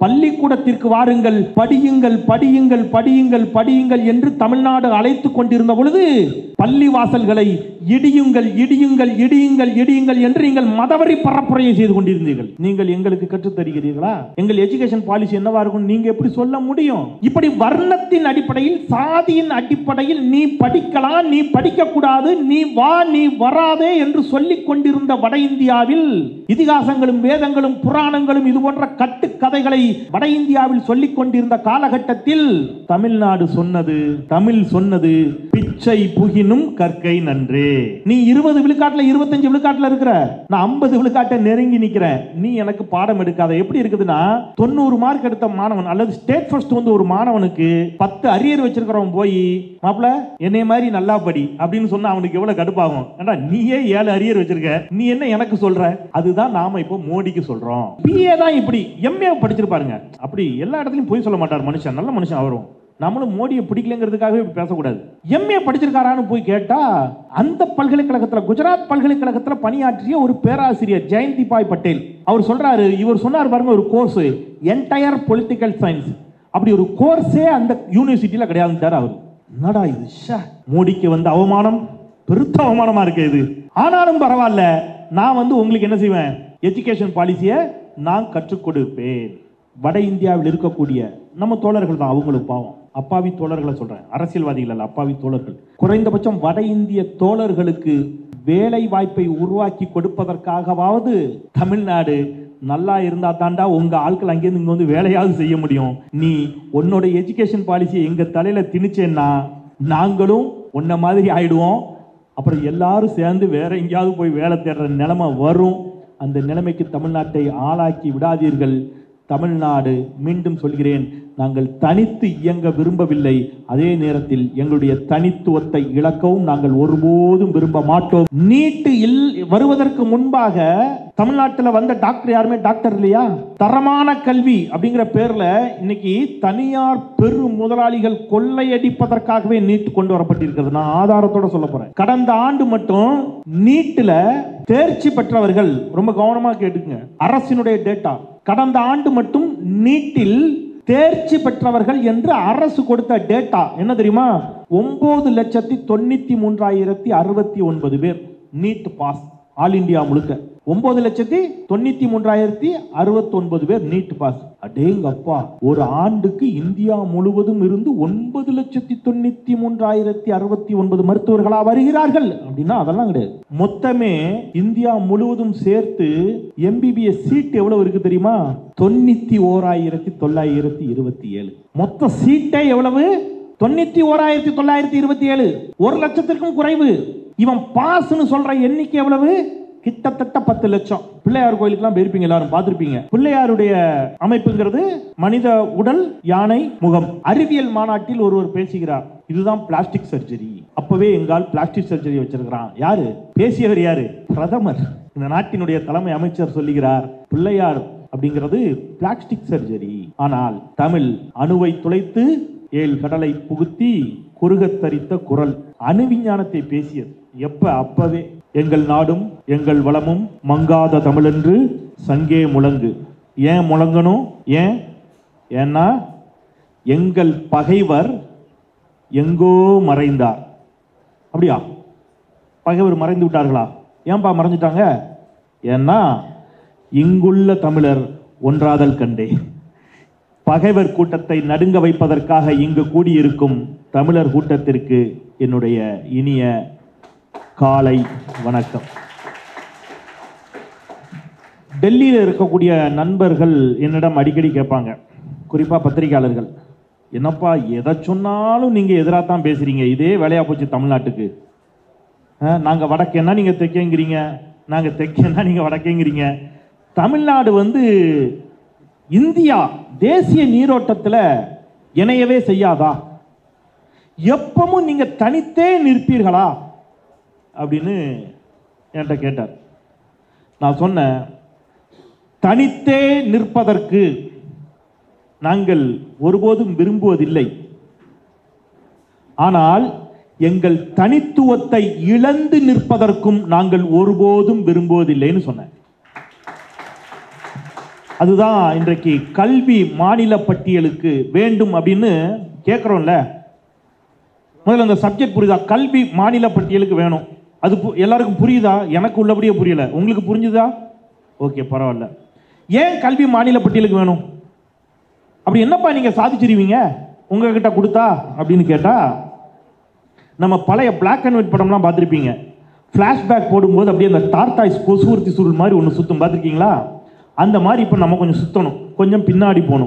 பள்ளிக்கூடத்திற்கு வாருங்கள் படியுங்கள் படியுங்கள் படியுங்கள் படியுங்கள் என்று தமிழ்நாடு அழைத்து கொண்டிருந்த பொழுது பள்ளி வாசல்களை இடியுங்கள் இடியுங்கள் இடியுங்கள் இடியுங்கள் என்று நீங்கள் மதவரி பரப்புரையை செய்து கொண்டிருந்தீர்கள் நீங்கள் எங்களுக்கு கற்றுத் தருகிறீர்களா எங்கள் எஜுகேஷன் பாலிசி என்னவா இருக்கும் நீங்க எப்படி சொல்ல முடியும் இப்படி வர்ணத்தின் அடிப்படையில் சாதியின் அடிப்படையில் நீ படிக்கலாம் நீ படிக்க கூடாது நீ வா நீ வராதே என்று சொல்லிக் கொண்டிருந்த வட இந்தியாவில் இதிகாசங்களும் வேதங்களும் புராணங்களும் இது போன்ற கட்டுக்கதைகளை வட இந்தியாவில் சொல்லிக் கொண்டிருந்த காலகட்டத்தில் தமிழ்நாடு சொன்னது தமிழ் சொன்னது பிச்சை புகினும் கற்கை நன்றே நீ இருபது விழுக்காட்டுல இருபத்தஞ்சு விழுக்காட்டுல இருக்கிற நான் ஐம்பது விழுக்காட்டை நெருங்கி நிக்கிறேன் நீ எனக்கு பாடம் எடுக்காத எப்படி இருக்குதுன்னா தொண்ணூறு மார்க் எடுத்த மாணவன் அல்லது ஸ்டேட் ஃபர்ஸ்ட் வந்து ஒரு மாணவனுக்கு பத்து அரியர் வச்சிருக்கிறவன் போய் மாப்பிள என்னைய மாதிரி நல்லா படி அப்படின்னு சொன்னா அவனுக்கு எவ்வளவு கடுப்பாகும் ஏன்டா நீயே ஏழு அரியர் வச்சிருக்க நீ என்ன எனக்கு சொல்ற அதுதான் நாம இப்போ மோடிக்கு சொல்றோம் பிஏ தான் இப்படி எம்ஏ படிச்சிருப்பாருங்க அப்படி எல்லா இடத்துலயும் போய் சொல்ல மாட்டார் மனுஷன் நல்ல மனுஷன் அவரும் நம்மளும் மோடியை பிடிக்கலங்கிறதுக்காகவே இப்படி பேசக்கூடாது எம்ஏ படிச்சிருக்காரான்னு போய் கேட்டா அந்த பல்கலைக்கழகத்துல குஜராத் பல்கலைக்கழகத்துல பணியாற்றிய ஒரு பேராசிரியர் ஜெயந்தி பாய் பட்டேல் அவர் சொல்றாரு இவர் சொன்னார் பாருங்க ஒரு கோர்ஸ் என்டையர் பொலிட்டிக்கல் சயின்ஸ் அப்படி ஒரு கோர்ஸே அந்த யூனிவர்சிட்டியில கிடையாதுட்டார் அவர் என்னடா இது ஷே. மோடிக்கு வந்து அவமானம் பெருத்த அவமானமா இருக்கு இது ஆனாலும் பரவாயில்ல நான் வந்து உங்களுக்கு என்ன செய்வேன் எஜுகேஷன் பாலிசியை நான் கற்றுக் கொடுப்பேன் வட இந்தியாவில் இருக்கக்கூடிய நம்ம தோழர்கள் தான் அவங்களுக்கு பாவம் அப்பாவி தோழர்களை சொல்றேன் அரசியல்வாதிகள் அல்ல அப்பாவி தோழர்கள் குறைந்தபட்சம் வட இந்திய தோழர்களுக்கு வேலை வாய்ப்பை உருவாக்கி கொடுப்பதற்காகவாவது தமிழ்நாடு நல்லா இருந்தா தாண்டா உங்க ஆட்கள் அங்கேருந்து இங்க வந்து வேலையாவது செய்ய முடியும் நீ உன்னோட எஜுகேஷன் பாலிசியை எங்க தலையில திணிச்சேன்னா நாங்களும் உன்ன மாதிரி ஆயிடுவோம் அப்புறம் எல்லாரும் சேர்ந்து வேற எங்கேயாவது போய் வேலை தேடுற நிலைமை வரும் அந்த நிலைமைக்கு தமிழ்நாட்டை ஆளாக்கி விடாதீர்கள் தமிழ்நாடு மீண்டும் சொல்கிறேன் நாங்கள் தனித்து இயங்க விரும்பவில்லை அதே நேரத்தில் எங்களுடைய தனித்துவத்தை இழக்கவும் நாங்கள் ஒருபோதும் விரும்ப மாட்டோம் நீட்டு இல் வருவதற்கு முன்பாக தமிழ்நாட்டில் வந்த டாக்டர் யாருமே டாக்டர் இல்லையா தரமான கல்வி அப்படிங்கிற பேர்ல இன்னைக்கு தனியார் பெரு முதலாளிகள் கொள்ளையடிப்பதற்காகவே நீட் கொண்டு வரப்பட்டிருக்கிறது நான் ஆதாரத்தோட சொல்ல போறேன் கடந்த ஆண்டு மட்டும் நீட்டுல தேர்ச்சி பெற்றவர்கள் ரொம்ப கவனமா கேட்டுங்க அரசினுடைய டேட்டா கடந்த ஆண்டு மட்டும் நீட்டில் தேர்ச்சி பெற்றவர்கள் என்று அரசு கொடுத்த டேட்டா என்ன தெரியுமா ஒன்பது லட்சத்தி தொண்ணூத்தி மூன்றாயிரத்தி அறுபத்தி ஒன்பது பேர் நீட் பாஸ் ஆல் இந்தியா முழுக்க ஒன்பது லட்சத்தி தொண்ணூத்தி மூன்றாயிரத்தி அறுபத்தி ஒன்பது பேர் நீட் பாஸ் அடேங்கப்பா ஒரு ஆண்டுக்கு இந்தியா முழுவதும் இருந்து ஒன்பது லட்சத்தி தொண்ணூத்தி மூன்றாயிரத்தி அறுபத்தி ஒன்பது மருத்துவர்களா வருகிறார்கள் அப்படின்னா அதெல்லாம் கிடையாது மொத்தமே இந்தியா முழுவதும் சேர்த்து எம்பிபிஎஸ் சீட் எவ்வளவு இருக்கு தெரியுமா தொண்ணூத்தி ஓராயிரத்தி தொள்ளாயிரத்தி இருபத்தி ஏழு மொத்த சீட்டே எவ்வளவு தொண்ணூத்தி ஓராயிரத்தி தொள்ளாயிரத்தி இருபத்தி ஏழு ஒரு லட்சத்திற்கும் குறைவு இவன் பாஸ்னு சொல்ற எண்ணிக்கை எவ்வளவு கிட்டத்தட்ட பத்து லட்சம் பிள்ளையார் கோயிலுக்குலாம் போயிருப்பீங்க எல்லாரும் பார்த்திருப்பீங்க பிள்ளையாருடைய அமைப்புங்கிறது மனித உடல் யானை முகம் அறிவியல் மாநாட்டில் ஒருவர் பேசுகிறார் இதுதான் பிளாஸ்டிக் சர்ஜரி அப்பவே எங்கால் பிளாஸ்டிக் சர்ஜரி வச்சிருக்கிறான் யாரு பேசியவர் யாரு பிரதமர் இந்த நாட்டினுடைய தலைமை அமைச்சர் சொல்லுகிறார் பிள்ளையார் அப்படிங்கிறது பிளாஸ்டிக் சர்ஜரி ஆனால் தமிழ் அணுவை துளைத்து ஏழு கடலை புகுத்தி குறுகத் தரித்த குரல் அணுவிஞ்ஞானத்தை பேசியது எப்ப அப்பவே எங்கள் நாடும் எங்கள் வளமும் மங்காத தமிழென்று சங்கே முழங்கு ஏன் முழங்கணும் ஏன் ஏன்னா எங்கள் பகைவர் எங்கோ மறைந்தார் அப்படியா பகைவர் மறைந்து விட்டார்களா ஏன்பா மறைஞ்சிட்டாங்க ஏன்னா இங்குள்ள தமிழர் ஒன்றாதல் கண்டே பகைவர் கூட்டத்தை நடுங்க வைப்பதற்காக இங்கு கூடியிருக்கும் தமிழர் கூட்டத்திற்கு என்னுடைய இனிய காலை வணக்கம் டெல்லியில் இருக்கக்கூடிய நண்பர்கள் என்னிடம் அடிக்கடி கேட்பாங்க குறிப்பாக பத்திரிகையாளர்கள் என்னப்பா எதை சொன்னாலும் நீங்கள் எதிராக தான் பேசுறீங்க இதே வேலையா போச்சு தமிழ்நாட்டுக்கு நாங்கள் வடக்கேன்னா நீங்கள் தெற்கேங்கிறீங்க நாங்கள் தெற்கேன்னா நீங்கள் வடக்கேங்கிறீங்க தமிழ்நாடு வந்து இந்தியா தேசிய நீரோட்டத்தில் இணையவே செய்யாதா எப்பவும் நீங்க தனித்தே நிற்பீர்களா அப்படின்னு என்கிட்ட கேட்டார் நான் சொன்னேன் தனித்தே நிற்பதற்கு நாங்கள் ஒருபோதும் விரும்புவதில்லை ஆனால் எங்கள் தனித்துவத்தை இழந்து நிற்பதற்கும் நாங்கள் ஒருபோதும் விரும்புவதில்லைன்னு சொன்னேன் அதுதான் இன்றைக்கு கல்வி மாநில பட்டியலுக்கு வேண்டும் அப்படின்னு கேட்குறோம்ல முதல்ல அந்த சப்ஜெக்ட் புரியுதா கல்வி மாநில பட்டியலுக்கு வேணும் அது பு- எல்லாருக்கும் புரியுதா எனக்கு உள்ளபடியே புரியல உங்களுக்கு புரிஞ்சுதா ஓகே பரவாயில்ல ஏன் கல்வி மாநில பட்டியலுக்கு வேணும் அப்படி என்னப்பா நீங்க சாதிச்சிருவீங்க உங்ககிட்ட கொடுத்தா அப்படின்னு கேட்டா நம்ம பழைய பிளாக் அண்ட் ஒயிட் படம்லாம் பார்த்துருப்பீங்க ஃப்ளாஷ்பேக் போடும்போது அப்படியே அந்த டார்டாய்ஸ் கொசுவர்த்தி சுருள் மாதிரி ஒன்று சுத்தம் பார்த்துருக்கீங்களா அந்த மாதிரி இப்போ நம்ம கொஞ்சம் சுத்தணும் கொஞ்சம் பின்னாடி போகணும்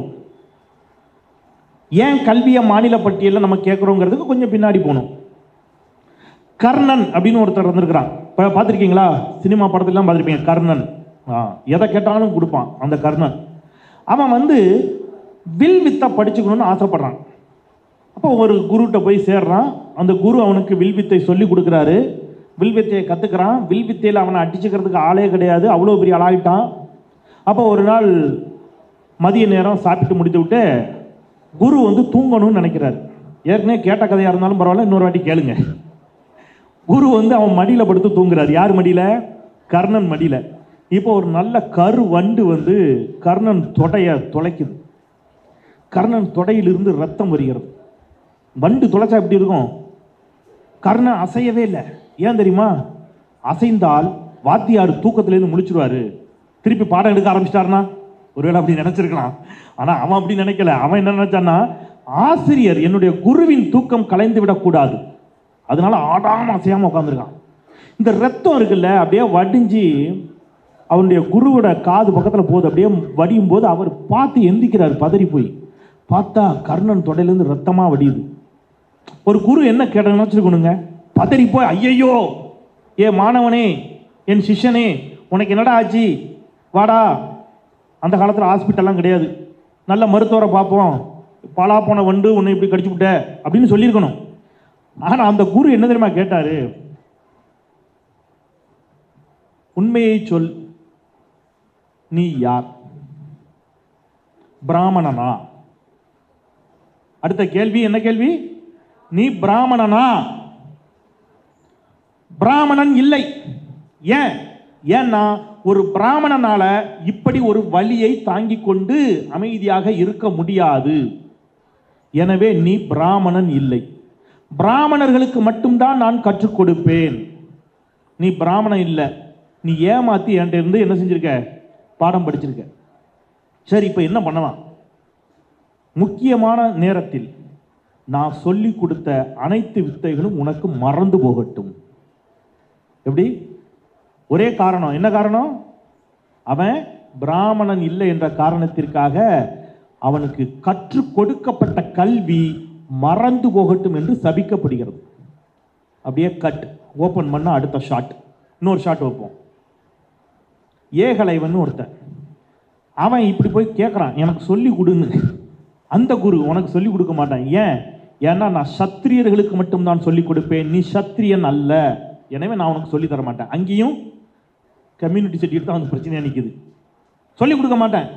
ஏன் கல்வியை மாநில பட்டியலில் நம்ம கேட்குறோங்கிறதுக்கு கொஞ்சம் பின்னாடி போகணும் கர்ணன் அப்படின்னு ஒருத்தர் இருந்திருக்கிறான் இப்போ பார்த்துருக்கீங்களா சினிமா படத்துலலாம் பார்த்துருப்பீங்க கர்ணன் ஆ எதை கேட்டாலும் கொடுப்பான் அந்த கர்ணன் அவன் வந்து வில் வித்தை படிச்சுக்கணும்னு ஆசைப்படுறான் அப்போ ஒரு குருகிட்ட போய் சேர்றான் அந்த குரு அவனுக்கு வில் வித்தை சொல்லி கொடுக்குறாரு வில் வித்தையை கற்றுக்கிறான் வில் வித்தையில் அவனை அடிச்சுக்கிறதுக்கு ஆளே கிடையாது அவ்வளோ பெரிய ஆளாயிட்டான் அப்போ ஒரு நாள் மதிய நேரம் சாப்பிட்டு முடித்து விட்டு குரு வந்து தூங்கணும்னு நினைக்கிறாரு ஏற்கனவே கேட்ட கதையாக இருந்தாலும் பரவாயில்ல இன்னொரு வாட்டி கேளுங்க குரு வந்து அவன் மடியில் படுத்து தூங்குறாரு யார் மடியில் கர்ணன் மடியில் இப்போ ஒரு நல்ல கரு வண்டு வந்து கர்ணன் தொடைய துளைக்குது கர்ணன் தொடையிலிருந்து ரத்தம் வருகிறது வண்டு துளைச்சா எப்படி இருக்கும் கர்ணன் அசையவே இல்லை ஏன் தெரியுமா அசைந்தால் வாத்தியார் தூக்கத்திலேருந்து முழிச்சிருவாரு திருப்பி பாடம் எடுக்க ஆரம்பிச்சிட்டாருனா ஒருவேளை அப்படி நினைச்சிருக்கலாம் ஆனா அவன் அப்படி நினைக்கல அவன் என்ன நினைச்சான்னா ஆசிரியர் என்னுடைய குருவின் தூக்கம் கலைந்து விடக்கூடாது அதனால ஆடாம அசையாம உட்காந்துருக்கான் இந்த ரத்தம் இருக்குல்ல அப்படியே வடிஞ்சு அவனுடைய குருவோட காது பக்கத்தில் போகுது அப்படியே வடியும் போது அவர் பார்த்து எந்திக்கிறார் பதறி போய் பார்த்தா கர்ணன் தொடையிலேருந்து ரத்தமாக வடியுது ஒரு குரு என்ன கேட்ட நினச்சிருக்கணுங்க பதறி போய் ஐயையோ ஏ மாணவனே என் சிஷ்யனே உனக்கு என்னடா ஆச்சு வாடா அந்த காலத்தில் ஹாஸ்பிட்டல்லாம் கிடையாது நல்ல மருத்துவரை பார்ப்போம் பாலா போன வண்டு உன்னை இப்படி கடிச்சு விட்ட அப்படின்னு சொல்லியிருக்கணும் ஆனால் அந்த குரு என்ன தெரியுமா கேட்டாரு உண்மையை சொல் நீ யார் பிராமணனா அடுத்த கேள்வி என்ன கேள்வி நீ பிராமணனா பிராமணன் இல்லை ஏன் ஏன்னா ஒரு பிராமணனால இப்படி ஒரு வலியை தாங்கிக் கொண்டு அமைதியாக இருக்க முடியாது எனவே நீ பிராமணன் இல்லை பிராமணர்களுக்கு மட்டும்தான் நான் கற்றுக் கொடுப்பேன் நீ பிராமணன் இல்லை நீ ஏமாத்தி என்கிட்ட இருந்து என்ன செஞ்சிருக்க பாடம் படிச்சிருக்க சரி இப்போ என்ன பண்ணலாம் முக்கியமான நேரத்தில் நான் சொல்லி கொடுத்த அனைத்து வித்தைகளும் உனக்கு மறந்து போகட்டும் எப்படி ஒரே காரணம் என்ன காரணம் அவன் பிராமணன் இல்லை என்ற காரணத்திற்காக அவனுக்கு கற்றுக் கொடுக்கப்பட்ட கல்வி மறந்து போகட்டும் என்று சபிக்கப்படுகிறது அப்படியே கட் ஓபன் பண்ண அடுத்த ஷாட் இன்னொரு ஷாட் வைப்போம் ஏகலைவன் ஒருத்தன் அவன் இப்படி போய் கேட்குறான் எனக்கு சொல்லி கொடுன்னு அந்த குரு உனக்கு சொல்லி கொடுக்க மாட்டான் ஏன் ஏன்னா நான் சத்திரியர்களுக்கு மட்டும்தான் சொல்லி கொடுப்பேன் நீ சத்திரியன் அல்ல எனவே நான் உனக்கு சொல்லி தர மாட்டேன் அங்கேயும் கம்யூனிட்டி சர்டிஃபிகேட் தான் வந்து பிரச்சனையா நிற்குது சொல்லி கொடுக்க மாட்டேன்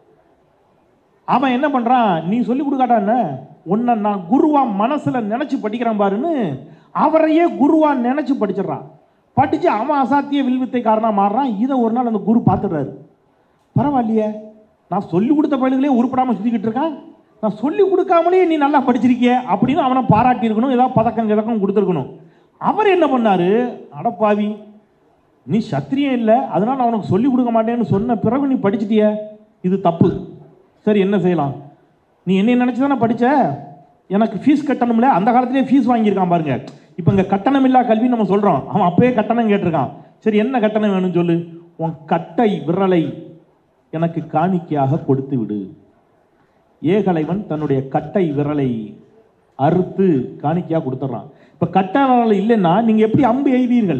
அவன் என்ன பண்றான் நீ சொல்லி கொடுக்காட்டா என்ன உன்னை நான் குருவா மனசுல நினைச்சு படிக்கிறேன் பாருன்னு அவரையே குருவா நினைச்சு படிச்சிடுறான் படிச்சு அவன் அசாத்திய வில்வித்தைக்காரனா மாறுறான் இதை ஒரு நாள் அந்த குரு பார்த்துடுறாரு பரவாயில்லையே நான் சொல்லி கொடுத்த பயில்களே உருப்படாம சுத்திக்கிட்டு இருக்கான் நான் சொல்லி கொடுக்காமலே நீ நல்லா படிச்சிருக்கிய அப்படின்னு அவனை பாராட்டி இருக்கணும் ஏதாவது பதக்கம் கிதக்கம் கொடுத்துருக்கணும் அவர் என்ன பண்ணாரு அடப்பாவி நீ சத்திரியம் இல்லை அதனால நான் உனக்கு சொல்லி கொடுக்க மாட்டேன்னு சொன்ன பிறகு நீ படிச்சிட்டிய இது தப்பு சரி என்ன செய்யலாம் நீ என்ன நினச்சி தானே படிச்ச எனக்கு ஃபீஸ் கட்டணும்ல அந்த காலத்திலே ஃபீஸ் வாங்கியிருக்கான் பாருங்க இப்போ இங்கே கட்டணம் இல்லா கல்வி நம்ம சொல்கிறோம் அவன் அப்பயே கட்டணம் கேட்டிருக்கான் சரி என்ன கட்டணம் வேணும்னு சொல்லு உன் கட்டை விரலை எனக்கு காணிக்கையாக கொடுத்து விடு ஏகலைவன் தன்னுடைய கட்டை விரலை அறுத்து காணிக்கையாக கொடுத்துட்றான் இப்போ கட்டை விரல் இல்லைன்னா நீங்கள் எப்படி அம்பு எய்வீர்கள்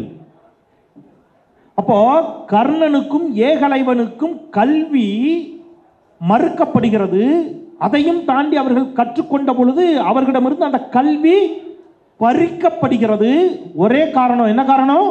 அப்போ கர்ணனுக்கும் ஏகலைவனுக்கும் கல்வி மறுக்கப்படுகிறது அதையும் தாண்டி அவர்கள் கற்றுக்கொண்ட பொழுது அவர்களிடமிருந்து அந்த கல்வி பறிக்கப்படுகிறது ஒரே காரணம் என்ன காரணம்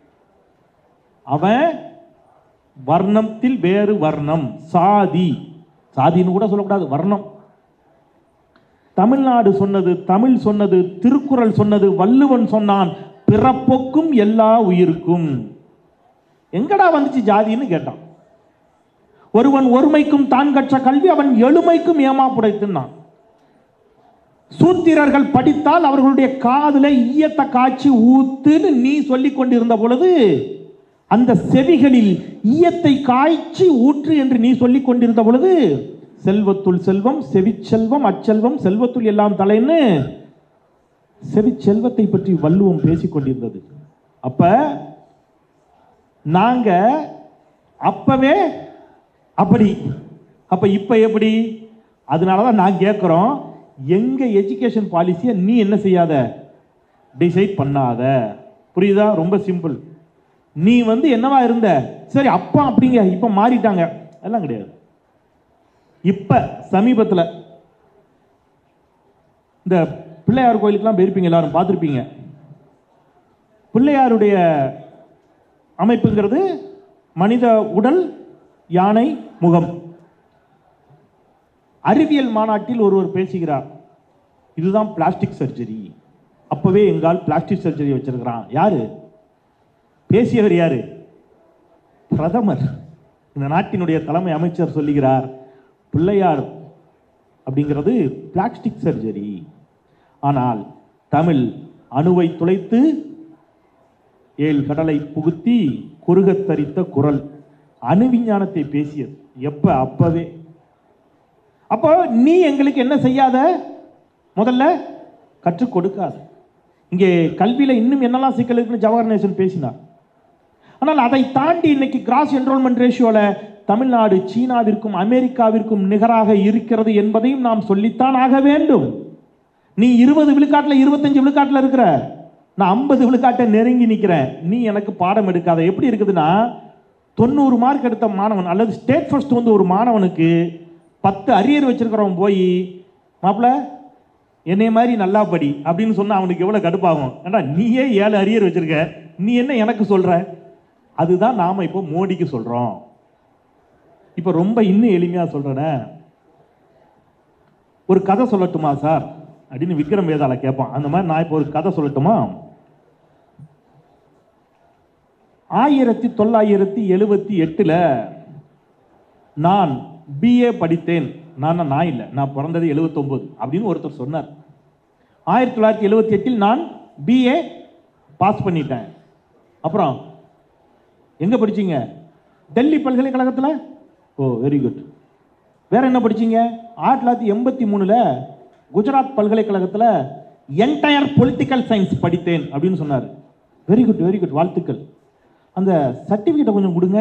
அவன் வர்ணத்தில் வேறு வர்ணம் சாதி சாதின்னு கூட சொல்லக்கூடாது வர்ணம் தமிழ்நாடு சொன்னது தமிழ் சொன்னது திருக்குறள் சொன்னது வள்ளுவன் சொன்னான் பிறப்பொக்கும் எல்லா உயிருக்கும் எங்கடா வந்துச்சு ஜாதின்னு கேட்டான் ஒருவன் ஒருமைக்கும் தான் கற்ற கல்வி அவன் எழுமைக்கும் ஏமா புடைத்துனான் சூத்திரர்கள் படித்தால் அவர்களுடைய காதுல ஈயத்தை காய்ச்சி ஊத்துன்னு நீ சொல்லிக் கொண்டிருந்த பொழுது அந்த செவிகளில் ஈயத்தை காய்ச்சி ஊற்று என்று நீ சொல்லிக் கொண்டிருந்த பொழுது செல்வத்துள் செல்வம் செவிச்செல்வம் அச்செல்வம் செல்வத்துள் எல்லாம் தலைன்னு செவிச்செல்வத்தை பற்றி வள்ளுவம் பேசிக் கொண்டிருந்தது அப்ப நாங்க அப்பவே அப்படி அப்ப இப்ப எப்படி அதனாலதான் நான் கேட்கிறோம் எங்க எஜுகேஷன் பாலிசியை நீ என்ன செய்யாத டிசைட் பண்ணாத புரியுதா ரொம்ப சிம்பிள் நீ வந்து என்னவா இருந்த சரி அப்பா அப்படிங்க இப்ப மாறிட்டாங்க எல்லாம் கிடையாது இப்ப சமீபத்தில் இந்த பிள்ளையார் கோயிலுக்குலாம் போயிருப்பீங்க எல்லாரும் பார்த்துருப்பீங்க பிள்ளையாருடைய அமைப்புங்கிறது மனித உடல் யானை முகம் அறிவியல் மாநாட்டில் ஒருவர் பேசுகிறார் இதுதான் பிளாஸ்டிக் சர்ஜரி அப்பவே எங்கால் பிளாஸ்டிக் சர்ஜரி வச்சிருக்கிறான் யாரு பேசியவர் யாரு பிரதமர் இந்த நாட்டினுடைய தலைமை அமைச்சர் சொல்லுகிறார் பிள்ளையார் அப்படிங்கிறது பிளாஸ்டிக் சர்ஜரி ஆனால் தமிழ் அணுவை துளைத்து ஏழு கடலை புகுத்தி குறுகத் தரித்த குரல் அணு விஞ்ஞானத்தை பேசியது எப்ப அப்பவே அப்போ நீ எங்களுக்கு என்ன செய்யாத முதல்ல கற்றுக் கொடுக்காத இங்கே கல்வியில இன்னும் என்னெல்லாம் சிக்கல் இருக்குன்னு ஜவஹர் நேசன் பேசினார் ஆனால் அதை தாண்டி இன்னைக்கு கிராஸ் என்ரோல்மெண்ட் ரேஷியோல தமிழ்நாடு சீனாவிற்கும் அமெரிக்காவிற்கும் நிகராக இருக்கிறது என்பதையும் நாம் சொல்லித்தான் ஆக வேண்டும் நீ இருபது விழுக்காட்டுல இருபத்தஞ்சு விழுக்காட்டுல இருக்கிற நான் ஐம்பது விழுக்காட்டை நெருங்கி நிற்கிறேன் நீ எனக்கு பாடம் எடுக்காத எப்படி இருக்குதுன்னா தொண்ணூறு மார்க் எடுத்த மாணவன் அல்லது ஸ்டேட் ஃபர்ஸ்ட் வந்து ஒரு மாணவனுக்கு பத்து அரியர் வச்சிருக்கிறவன் போய் மாப்பிள்ள என்னைய மாதிரி நல்லா படி அப்படின்னு சொன்னா அவனுக்கு எவ்வளவு கடுப்பாகும் ஏன்னா நீயே ஏழு அரியர் வச்சிருக்க நீ என்ன எனக்கு சொல்ற அதுதான் நாம இப்போ மோடிக்கு சொல்றோம் இப்போ ரொம்ப இன்னும் எளிமையா சொல்றேனே ஒரு கதை சொல்லட்டுமா சார் அப்படின்னு விக்ரம் வேதாள கேட்பான் அந்த மாதிரி நான் இப்போ ஒரு கதை சொல்லட்டுமா ஆயிரத்தி தொள்ளாயிரத்தி எழுபத்தி எட்டுல நான் பிஏ படித்தேன் நான் நான் இல்லை நான் பிறந்தது 79 அப்படின்னு ஒருத்தர் சொன்னார் ஆயிரத்தி தொள்ளாயிரத்தி எழுபத்தி எட்டில் நான் பிஏ பாஸ் பண்ணிட்டேன் அப்புறம் எங்க படிச்சீங்க டெல்லி பல்கலைக்கழகத்தில் ஓ வெரி குட் வேற என்ன படிச்சீங்க ஆயிரத்தி தொள்ளாயிரத்தி எண்பத்தி மூணுல குஜராத் பல்கலைக்கழகத்தில் என்டையர் பொலிட்டிக்கல் சயின்ஸ் படித்தேன் அப்படின்னு சொன்னார் வெரி குட் வெரி குட் வாழ்த்துக்கள் அந்த சர்டிஃபிகேட்டை கொஞ்சம் கொடுங்க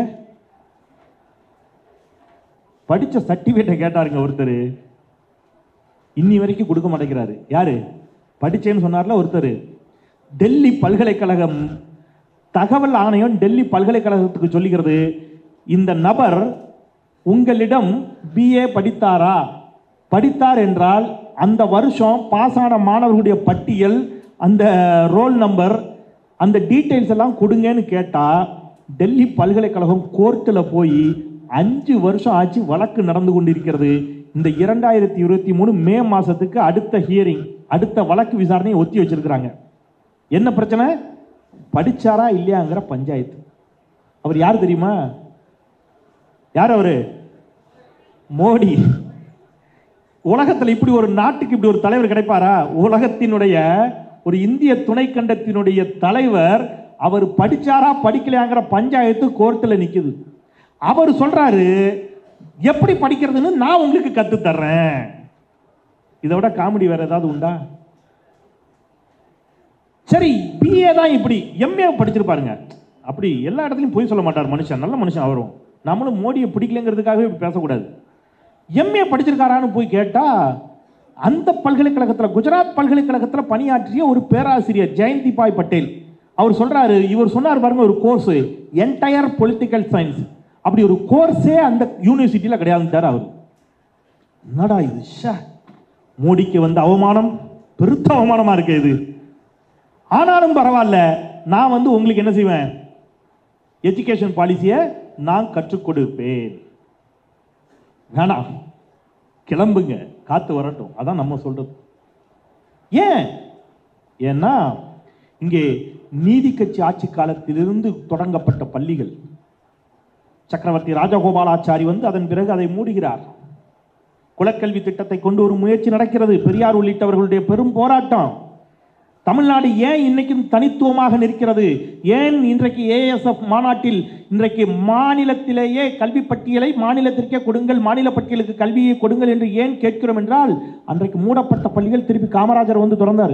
படிச்ச சர்டிஃபிகேட்டை கேட்டாருங்க ஒருத்தர் இன்னி வரைக்கும் கொடுக்க மாட்டேங்கிறாரு யாரு படிச்சேன்னு சொன்னார்ல ஒருத்தர் டெல்லி பல்கலைக்கழகம் தகவல் ஆணையம் டெல்லி பல்கலைக்கழகத்துக்கு சொல்லுகிறது இந்த நபர் உங்களிடம் பிஏ படித்தாரா படித்தார் என்றால் அந்த வருஷம் பாஸ் ஆன மாணவர்களுடைய பட்டியல் அந்த ரோல் நம்பர் அந்த டீட்டெயில்ஸ் எல்லாம் கொடுங்கன்னு கேட்டா டெல்லி பல்கலைக்கழகம் கோர்ட்டில் போய் அஞ்சு வருஷம் ஆச்சு வழக்கு நடந்து கொண்டிருக்கிறது இந்த இரண்டாயிரத்தி இருபத்தி மூணு மே மாசத்துக்கு அடுத்த ஹியரிங் அடுத்த வழக்கு விசாரணையை ஒத்தி வச்சிருக்கிறாங்க என்ன பிரச்சனை படிச்சாரா இல்லையாங்கிற பஞ்சாயத்து அவர் யார் தெரியுமா யார் அவரு மோடி உலகத்தில் இப்படி ஒரு நாட்டுக்கு இப்படி ஒரு தலைவர் கிடைப்பாரா உலகத்தினுடைய ஒரு இந்திய துணைக்கண்டத்தினுடைய தலைவர் அவர் படிச்சாரா படிக்கலையாங்கிற பஞ்சாயத்து கோர்ட்டில் நிக்குது அவர் சொல்றாரு எப்படி படிக்கிறதுன்னு நான் உங்களுக்கு கத்து தர்றேன் இதை விட காமெடி வேற ஏதாவது உண்டா சரி பிஏ தான் இப்படி எம்ஏ படிச்சிருப்பாருங்க அப்படி எல்லா இடத்துலையும் போய் சொல்ல மாட்டார் மனுஷன் நல்ல மனுஷன் அவரும் நம்மளும் மோடியை பிடிக்கலங்கிறதுக்காகவே இப்படி பேசக்கூடாது எம்ஏ படிச்சிருக்காரான்னு போய் கேட்டா அந்த பல்கலைக்கழகத்தில் குஜராத் பல்கலைக்கழகத்தில் பணியாற்றிய ஒரு பேராசிரியர் ஜெயந்தி பாய் பட்டேல் அவர் சொல்றாரு இவர் சொன்னார் பாருங்க ஒரு கோர்ஸ் என்டையர் பொலிட்டிக்கல் சயின்ஸ் அப்படி ஒரு கோர்ஸே அந்த யூனிவர்சிட்டியில் கிடையாதுட்டார் அவர் என்னடா இது ஷே மோடிக்கு வந்த அவமானம் பெருத்த அவமானமா இருக்கு இது ஆனாலும் பரவாயில்ல நான் வந்து உங்களுக்கு என்ன செய்வேன் எஜுகேஷன் பாலிசியை நான் கற்றுக் கொடுப்பேன் வேணாம் கிளம்புங்க காத்து வரட்டும் அதான் நம்ம சொல்றது ஏன் ஏன்னா இங்கே நீதி கட்சி ஆட்சி காலத்திலிருந்து தொடங்கப்பட்ட பள்ளிகள் சக்கரவர்த்தி ராஜகோபாலாச்சாரி வந்து அதன் பிறகு அதை மூடுகிறார் குலக்கல்வி திட்டத்தை கொண்டு ஒரு முயற்சி நடக்கிறது பெரியார் உள்ளிட்டவர்களுடைய பெரும் போராட்டம் தமிழ்நாடு ஏன் இன்னைக்கும் தனித்துவமாக நிற்கிறது ஏன் இன்றைக்கு ஏஎஸ்எஃப் மாநாட்டில் இன்றைக்கு மாநிலத்திலேயே கல்வி பட்டியலை மாநிலத்திற்கே கொடுங்கள் மாநில பட்டியலுக்கு கல்வியை கொடுங்கள் என்று ஏன் கேட்கிறோம் என்றால் அன்றைக்கு மூடப்பட்ட பள்ளிகள் திருப்பி காமராஜர் வந்து திறந்தார்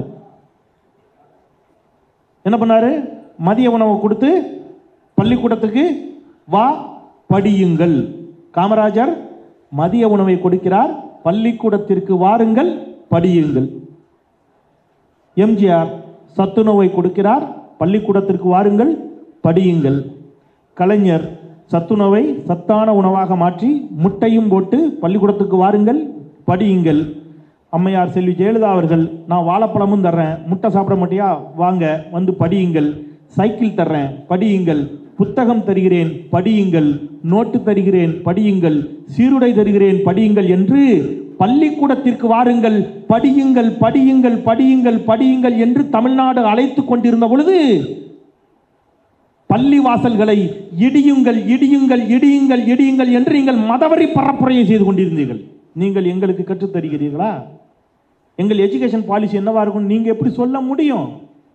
என்ன பண்ணாரு மதிய உணவு கொடுத்து பள்ளிக்கூடத்துக்கு வா படியுங்கள் காமராஜர் மதிய உணவை கொடுக்கிறார் பள்ளிக்கூடத்திற்கு வாருங்கள் படியுங்கள் எம்ஜிஆர் சத்துணவை கொடுக்கிறார் பள்ளிக்கூடத்திற்கு வாருங்கள் படியுங்கள் கலைஞர் சத்துணவை சத்தான உணவாக மாற்றி முட்டையும் போட்டு பள்ளிக்கூடத்துக்கு வாருங்கள் படியுங்கள் அம்மையார் செல்வி ஜெயலலிதா அவர்கள் நான் வாழைப்பழமும் தர்றேன் முட்டை சாப்பிட மாட்டியா வாங்க வந்து படியுங்கள் சைக்கிள் தர்றேன் படியுங்கள் புத்தகம் தருகிறேன் படியுங்கள் நோட்டு தருகிறேன் படியுங்கள் சீருடை தருகிறேன் படியுங்கள் என்று பள்ளிக்கூடத்திற்கு வாருங்கள் படியுங்கள் படியுங்கள் படியுங்கள் படியுங்கள் என்று தமிழ்நாடு அழைத்து கொண்டிருந்த பொழுது பள்ளி வாசல்களை இடியுங்கள் இடியுங்கள் இடியுங்கள் இடியுங்கள் என்று நீங்கள் மதவரி பரப்புரையை செய்து கொண்டிருந்தீர்கள் நீங்கள் எங்களுக்கு கற்றுத் தருகிறீர்களா எங்கள் எஜுகேஷன் பாலிசி என்னவா இருக்கும் நீங்க எப்படி சொல்ல முடியும்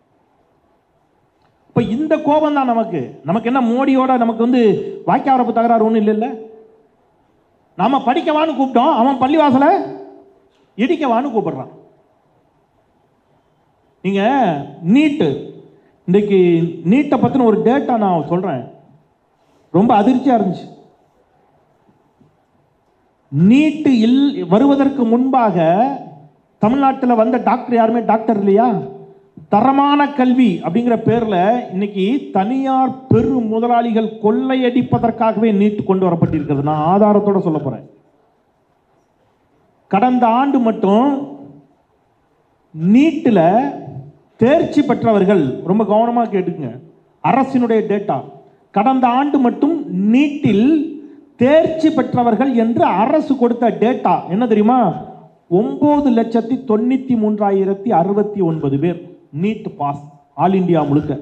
இப்ப இந்த கோபம் தான் நமக்கு நமக்கு என்ன மோடியோட நமக்கு வந்து வாக்கியாவரப்பு தகராறு ஒன்றும் இல்லைல்ல நாம படிக்கவான்னு கூப்பிட்டோம் அவன் பள்ளிவாசலை இடிக்கவான்னு கூப்பிடுறான் நீங்க நீட்டு இன்னைக்கு நீட்டை பத்தின ஒரு டேட்டா நான் சொல்றேன் ரொம்ப அதிர்ச்சியா இருந்துச்சு நீட்டு இல் வருவதற்கு முன்பாக தமிழ்நாட்டில் வந்த டாக்டர் யாருமே டாக்டர் இல்லையா தரமான கல்வி அப்படிங்கிற பேர்ல இன்னைக்கு தனியார் பெரு முதலாளிகள் கொள்ளையடிப்பதற்காகவே நீட் கொண்டு வரப்பட்டிருக்கிறது நான் ஆதாரத்தோட சொல்ல போறேன் கடந்த ஆண்டு மட்டும் நீட்டில் தேர்ச்சி பெற்றவர்கள் ரொம்ப கவனமாக கேட்டுக்குங்க அரசினுடைய டேட்டா கடந்த ஆண்டு மட்டும் நீட்டில் தேர்ச்சி பெற்றவர்கள் என்று அரசு கொடுத்த டேட்டா என்ன தெரியுமா ஒன்பது லட்சத்தி தொண்ணூத்தி மூன்றாயிரத்தி அறுபத்தி ஒன்பது பேர் நீட் பாஸ் ஆல் இந்தியா முழுக்க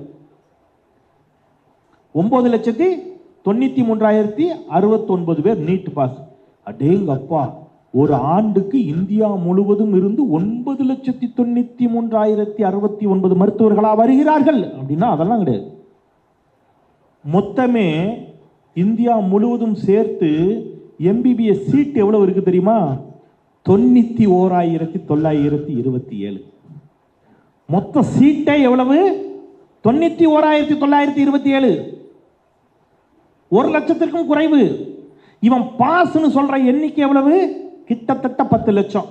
ஒன்பது லட்சத்தி தொண்ணூத்தி மூன்றாயிரத்தி அறுபத்தி ஒன்பது பேர் நீட் பாஸ் அடேங்கப்பா ஒரு ஆண்டுக்கு இந்தியா முழுவதும் இருந்து ஒன்பது லட்சத்தி தொண்ணூத்தி மூன்றாயிரத்தி அறுபத்தி ஒன்பது மருத்துவர்களா வருகிறார்கள் அப்படின்னா அதெல்லாம் கிடையாது மொத்தமே இந்தியா முழுவதும் சேர்த்து எம்பிபிஎஸ் சீட் எவ்வளவு இருக்கு தெரியுமா தொண்ணூத்தி ஓராயிரத்தி தொள்ளாயிரத்தி இருபத்தி ஏழு மொத்த சீட்டே எவ்வளவு தொண்ணூத்தி ஓராயிரத்தி தொள்ளாயிரத்தி இருபத்தி ஏழு ஒரு லட்சத்திற்கும் குறைவு இவன் பாஸ்னு சொல்ற எண்ணிக்கை எவ்வளவு கிட்டத்தட்ட பத்து லட்சம்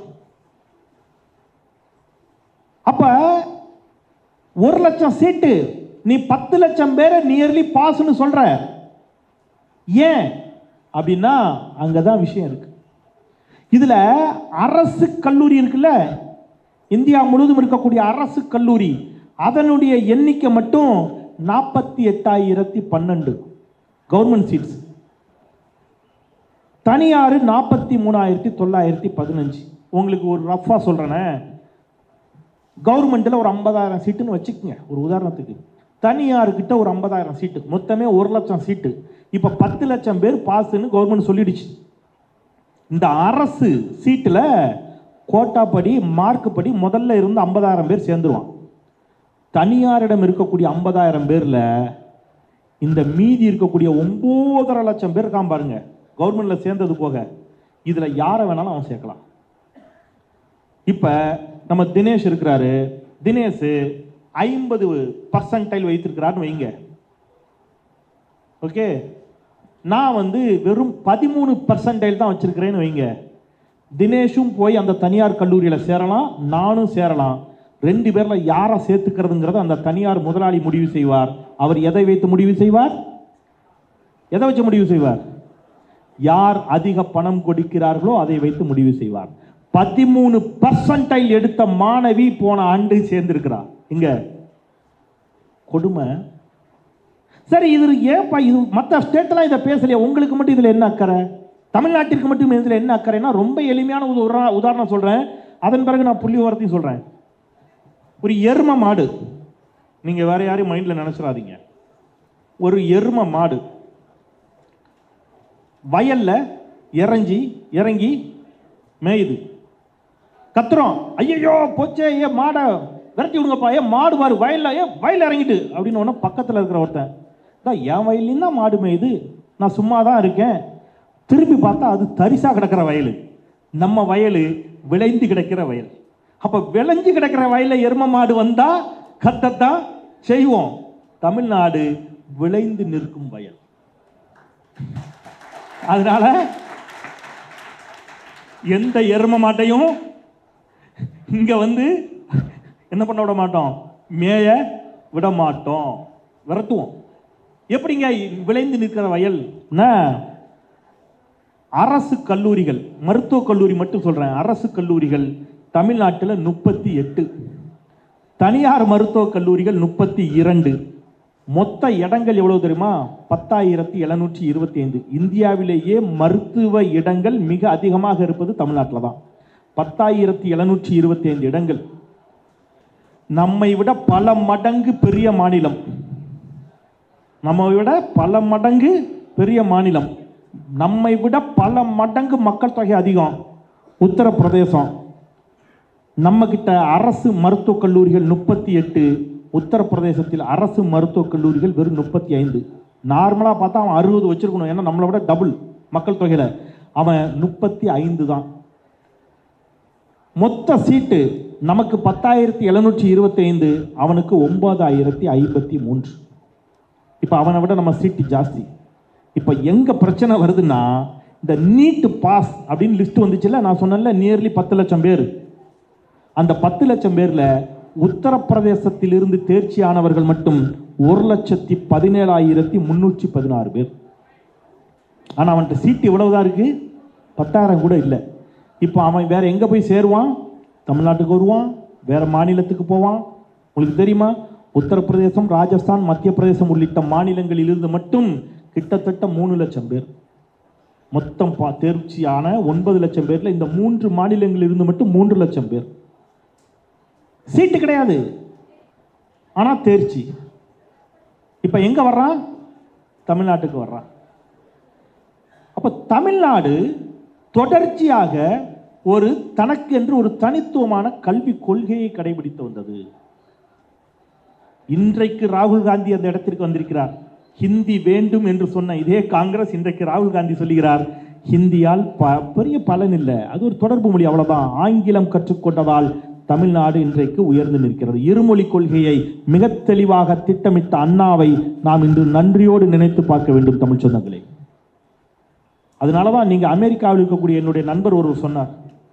அப்ப ஒரு லட்சம் சீட்டு நீ பத்து லட்சம் பேரை நியர்லி பாஸ்னு சொல்ற ஏன் அப்படின்னா அங்கதான் விஷயம் இருக்கு இதுல அரசு கல்லூரி இருக்குல்ல இந்தியா முழுவதும் இருக்கக்கூடிய அரசு கல்லூரி அதனுடைய எண்ணிக்கை மட்டும் நாற்பத்தி எட்டாயிரத்தி பன்னெண்டு கவர்மெண்ட் சீட்ஸ் தனியார் நாற்பத்தி மூணாயிரத்தி தொள்ளாயிரத்தி பதினஞ்சு உங்களுக்கு ஒரு ரஃபா சொல்றேனே கவர்மெண்ட்டில் ஒரு ஐம்பதாயிரம் சீட்டுன்னு வச்சுக்கோங்க ஒரு உதாரணத்துக்கு தனியார்கிட்ட ஒரு ஐம்பதாயிரம் சீட்டு மொத்தமே ஒரு லட்சம் சீட்டு இப்போ பத்து லட்சம் பேர் பாஸ்ன்னு கவர்மெண்ட் சொல்லிடுச்சு இந்த அரசு சீட்டில் கோட்டா படி மார்க் படி முதல்ல இருந்து ஐம்பதாயிரம் பேர் சேர்ந்துருவான் தனியாரிடம் இருக்கக்கூடிய ஐம்பதாயிரம் பேரில் இந்த மீதி இருக்கக்கூடிய ஒன்பதரை லட்சம் பேர் இருக்கான் பாருங்க கவர்மெண்ட்ல சேர்ந்தது போக இதில் யாரை வேணாலும் அவன் சேர்க்கலாம் இப்போ நம்ம தினேஷ் இருக்கிறாரு தினேஷ் ஐம்பது பர்சன்டைல் வைத்திருக்கிறாருன்னு வைங்க ஓகே நான் வந்து வெறும் பதிமூணு பர்சன்டைல் தான் வச்சிருக்கிறேன்னு வைங்க தினேஷும் போய் அந்த தனியார் கல்லூரியில் சேரலாம் நானும் சேரலாம் ரெண்டு பேர்ல யாரை சேர்த்துக்கிறதுங்கிறத அந்த தனியார் முதலாளி முடிவு செய்வார் அவர் எதை வைத்து முடிவு செய்வார் எதை வச்சு முடிவு செய்வார் யார் அதிக பணம் கொடுக்கிறார்களோ அதை வைத்து முடிவு செய்வார் பதிமூணு பர்சன்டைல் எடுத்த மாணவி போன ஆண்டு சேர்ந்திருக்கிறார் இங்க கொடுமை சரி இது ஏன்பா இது மற்ற ஸ்டேட்லாம் இதை பேசலையா உங்களுக்கு மட்டும் இதில் என்ன அக்கறை தமிழ்நாட்டிற்கு மட்டும் இதில் என்ன அக்கறைன்னா ரொம்ப எளிமையான ஒரு உதா- உதாரணம் சொல்கிறேன் அதன் பிறகு நான் புள்ளி விவரத்தையும் சொல்கிறேன் ஒரு எரும மாடு நீங்கள் வேற யாரையும் மைண்டில் நினச்சிடாதீங்க ஒரு எரும மாடு வயல்ல இறங்கி இறங்கி மேயுது கத்துறோம் ஐயோ போச்சே ஏ மாடை விரட்டி விடுங்கப்பா ஏ மாடு பாரு வயல்ல ஏ வயல்ல இறங்கிட்டு அப்படின்னு உடனே பக்கத்தில் இருக்கிற ஒருத்தன் "டேய், என் வயல்லையும் தான் மாடு மேயுது நான் சும்மா தான் இருக்கேன் திரும்பி பார்த்தா அது தரிசா கிடக்கிற வயல் நம்ம வயல் விளைந்து கிடக்கிற வயல் அப்ப விளைஞ்சு கிடக்கிற வயல்ல எரும மாடு வந்தா கத்தத்தான் செய்வோம் தமிழ்நாடு விளைந்து நிற்கும் வயல் அதனால எந்த எரும மாட்டையும் இங்க வந்து என்ன பண்ண விட மாட்டோம் மேய விட மாட்டோம் விரட்டுவோம் எப்படிங்க விளைந்து நிற்கிற வயல் என்ன? அரசு கல்லூரிகள் மருத்துவக் கல்லூரி மட்டும் சொல்றேன் அரசு கல்லூரிகள் தமிழ்நாட்டில் முப்பத்தி எட்டு தனியார் மருத்துவக் கல்லூரிகள் முப்பத்தி இரண்டு மொத்த இடங்கள் எவ்வளவு தெரியுமா பத்தாயிரத்தி எழுநூற்றி இருபத்தி ஐந்து இந்தியாவிலேயே மருத்துவ இடங்கள் மிக அதிகமாக இருப்பது தமிழ்நாட்டில் தான் பத்தாயிரத்தி எழுநூற்றி இருபத்தி ஐந்து இடங்கள் நம்மை விட பல மடங்கு பெரிய மாநிலம் நம்மை விட பல மடங்கு பெரிய மாநிலம் நம்மை விட பல மடங்கு மக்கள் தொகை அதிகம் உத்தரப்பிரதேசம் நம்ம கிட்ட அரசு மருத்துவக் கல்லூரிகள் முப்பத்தி எட்டு உத்தரப்பிரதேசத்தில் அரசு மருத்துவக் கல்லூரிகள் வெறும் முப்பத்தி ஐந்து நார்மலாக பார்த்தா அவன் அறுபது வச்சிருக்கணும் ஏன்னா நம்மளை விட டபுள் மக்கள் தொகையில் அவன் முப்பத்தி ஐந்து தான் மொத்த சீட்டு நமக்கு பத்தாயிரத்தி எழுநூற்றி இருபத்தி ஐந்து அவனுக்கு ஒன்பதாயிரத்தி ஐம்பத்தி மூன்று இப்போ அவனை விட நம்ம சீட்டு ஜாஸ்தி இப்போ எங்க பிரச்சனை வருதுன்னா இந்த நீட் பாஸ் அப்படின்னு லிஸ்ட் வந்துச்சுல்ல நான் சொன்னேன்ல நியர்லி பத்து லட்சம் பேர் அந்த பத்து லட்சம் பேர்ல உத்தரப்பிரதேசத்திலிருந்து தேர்ச்சி ஆனவர்கள் மட்டும் ஒரு லட்சத்தி பதினேழாயிரத்தி முன்னூற்றி பதினாறு பேர் ஆனா அவன்கிட்ட சீட்டு இவ்வளவுதான் இருக்கு பத்தாயிரம் கூட இல்லை இப்போ அவன் வேற எங்க போய் சேருவான் தமிழ்நாட்டுக்கு வருவான் வேற மாநிலத்துக்கு போவான் உங்களுக்கு தெரியுமா உத்தரப்பிரதேசம் ராஜஸ்தான் மத்திய பிரதேசம் உள்ளிட்ட மாநிலங்களிலிருந்து மட்டும் கிட்டத்தட்ட மூணு லட்சம் பேர் மொத்தம் பா- தேர்ச்சியான ஒன்பது லட்சம் பேர்ல இந்த மூன்று மாநிலங்களிலிருந்து மட்டும் மூன்று லட்சம் பேர் சீட்டு கிடையாது ஆனா தேர்ச்சி இப்ப எங்க வர்றான் தமிழ்நாட்டுக்கு வர்றான் அப்ப தமிழ்நாடு தொடர்ச்சியாக ஒரு தனக்கு என்று ஒரு தனித்துவமான கல்வி கொள்கையை கடைபிடித்து வந்தது இன்றைக்கு ராகுல் காந்தி அந்த இடத்திற்கு வந்திருக்கிறார் ஹிந்தி வேண்டும் என்று சொன்ன இதே காங்கிரஸ் இன்றைக்கு ராகுல் காந்தி சொல்லுகிறார் ஹிந்தியால் ப- பெரிய பலன் இல்லை அது ஒரு தொடர்பு மொழி அவ்வளவுதான் ஆங்கிலம் கற்றுக்கொண்டதால் தமிழ்நாடு இன்றைக்கு உயர்ந்து நிற்கிறது இருமொழி கொள்கையை மிக தெளிவாக திட்டமிட்ட அண்ணாவை நாம் இன்று நன்றியோடு நினைத்து பார்க்க வேண்டும் தமிழ் சொந்தங்களே அதனால தான் நீங்க அமெரிக்காவில் இருக்கக்கூடிய என்னுடைய நண்பர் ஒருவர் சொன்னார்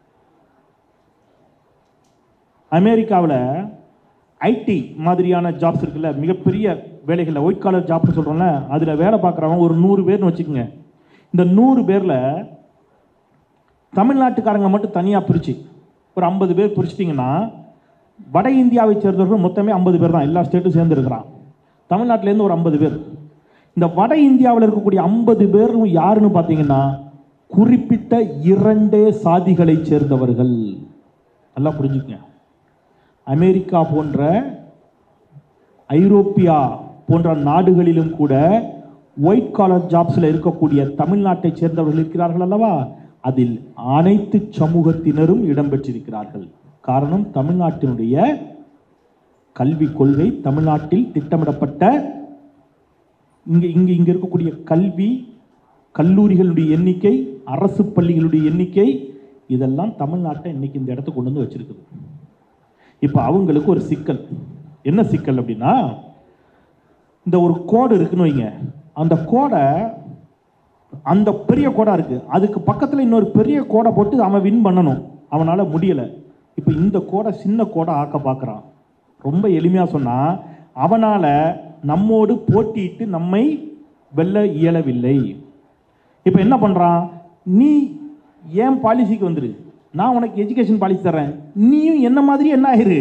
அமெரிக்காவில் ஐடி மாதிரியான ஜாப்ஸ் இருக்குல்ல மிகப்பெரிய வேலைகளில் ஒயிட் காலர் ஜாப்னு சொல்கிறோம்ல அதில் வேலை பார்க்குறவங்க ஒரு நூறு பேர்னு வச்சுக்கோங்க இந்த நூறு பேரில் தமிழ்நாட்டுக்காரங்க மட்டும் தனியாக பிரித்து ஒரு ஐம்பது பேர் பிரிச்சிட்டிங்கன்னா வட இந்தியாவை சேர்ந்தவர்கள் மொத்தமே ஐம்பது பேர் தான் எல்லா ஸ்டேட்டும் சேர்ந்துருக்கிறான் தமிழ்நாட்டிலேருந்து ஒரு ஐம்பது பேர் இந்த வட இந்தியாவில் இருக்கக்கூடிய ஐம்பது பேரும் யாருன்னு பார்த்தீங்கன்னா குறிப்பிட்ட இரண்டே சாதிகளைச் சேர்ந்தவர்கள் நல்லா புரிஞ்சுக்கங்க அமெரிக்கா போன்ற ஐரோப்பியா போன்ற நாடுகளிலும் கூட ஒயிட் காலர் ஜாப்ஸில் இருக்கக்கூடிய தமிழ்நாட்டைச் சேர்ந்தவர்கள் இருக்கிறார்கள் அல்லவா அதில் அனைத்து சமூகத்தினரும் இடம்பெற்றிருக்கிறார்கள் காரணம் தமிழ்நாட்டினுடைய கல்விக் கொள்கை தமிழ்நாட்டில் திட்டமிடப்பட்ட இங்கே இங்கே இங்கே இருக்கக்கூடிய கல்வி கல்லூரிகளுடைய எண்ணிக்கை அரசு பள்ளிகளுடைய எண்ணிக்கை இதெல்லாம் தமிழ்நாட்டை இன்னைக்கு இந்த இடத்துக்கு கொண்டு வந்து வச்சிருக்குது இப்போ அவங்களுக்கு ஒரு சிக்கல் என்ன சிக்கல் அப்படின்னா இந்த ஒரு கோடு இருக்குன்னு வைங்க அந்த கோடை அந்த பெரிய கோடா இருக்கு அதுக்கு பக்கத்தில் இன்னொரு பெரிய கோடை போட்டு அவன் வின் பண்ணணும் அவனால முடியல இப்போ இந்த கோடை சின்ன கோடை ஆக்க பார்க்குறான் ரொம்ப எளிமையாக சொன்னா அவனால நம்மோடு போட்டியிட்டு நம்மை வெல்ல இயலவில்லை இப்போ என்ன பண்றான் நீ ஏன் பாலிசிக்கு வந்துரு நான் உனக்கு எஜுகேஷன் பாலிசி தரேன் நீயும் என்ன மாதிரி என்ன ஆயிரு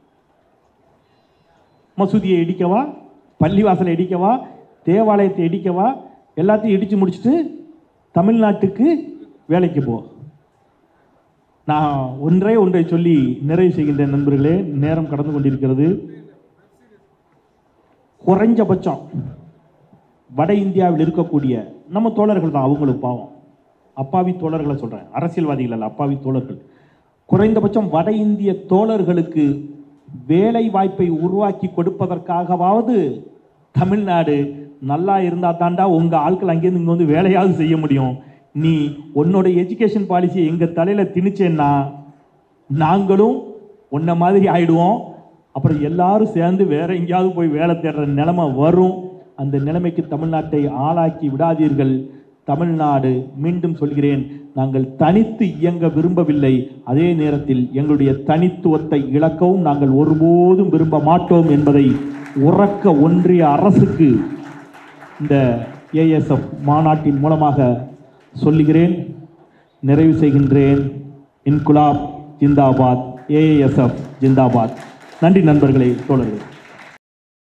மசூதியை இடிக்கவா பள்ளிவாசலை இடிக்கவா தேவாலயத்தை இடிக்கவா எல்லாத்தையும் இடிச்சு முடிச்சுட்டு தமிழ்நாட்டுக்கு வேலைக்கு போ நான் ஒன்றே ஒன்றை சொல்லி நிறைவு செய்கின்றேன் நண்பர்களே நேரம் கடந்து கொண்டிருக்கிறது குறைஞ்சபட்சம் வட இந்தியாவில் இருக்கக்கூடிய நம்ம தோழர்கள் தான் அவங்களும் பாவம் அப்பாவி தோழர்களை சொல்கிறேன் அரசியல்வாதிகள் அல்ல அப்பாவி தோழர்கள் குறைந்தபட்சம் வட இந்திய தோழர்களுக்கு வேலை வாய்ப்பை உருவாக்கி கொடுப்பதற்காகவாவது தமிழ்நாடு நல்லா இருந்தா தாண்டா உங்க ஆட்கள் அங்கேருந்து இங்கே வந்து வேலையாவது செய்ய முடியும் நீ உன்னோட எஜுகேஷன் பாலிசியை எங்க தலையில திணிச்சேன்னா நாங்களும் உன்ன மாதிரி ஆயிடுவோம் அப்புறம் எல்லாரும் சேர்ந்து வேற எங்கேயாவது போய் வேலை தேடுற நிலைமை வரும் அந்த நிலைமைக்கு தமிழ்நாட்டை ஆளாக்கி விடாதீர்கள் தமிழ்நாடு மீண்டும் சொல்கிறேன் நாங்கள் தனித்து இயங்க விரும்பவில்லை அதே நேரத்தில் எங்களுடைய தனித்துவத்தை இழக்கவும் நாங்கள் ஒருபோதும் விரும்ப மாட்டோம் என்பதை உறக்க ஒன்றிய அரசுக்கு இந்த ஏஎஸ்எஃப் மாநாட்டின் மூலமாக சொல்லுகிறேன் நிறைவு செய்கின்றேன் இன்குலாப் ஜிந்தாபாத் ஏஏஎஸ்எஃப் ஜிந்தாபாத் நன்றி நண்பர்களே தோழர்களே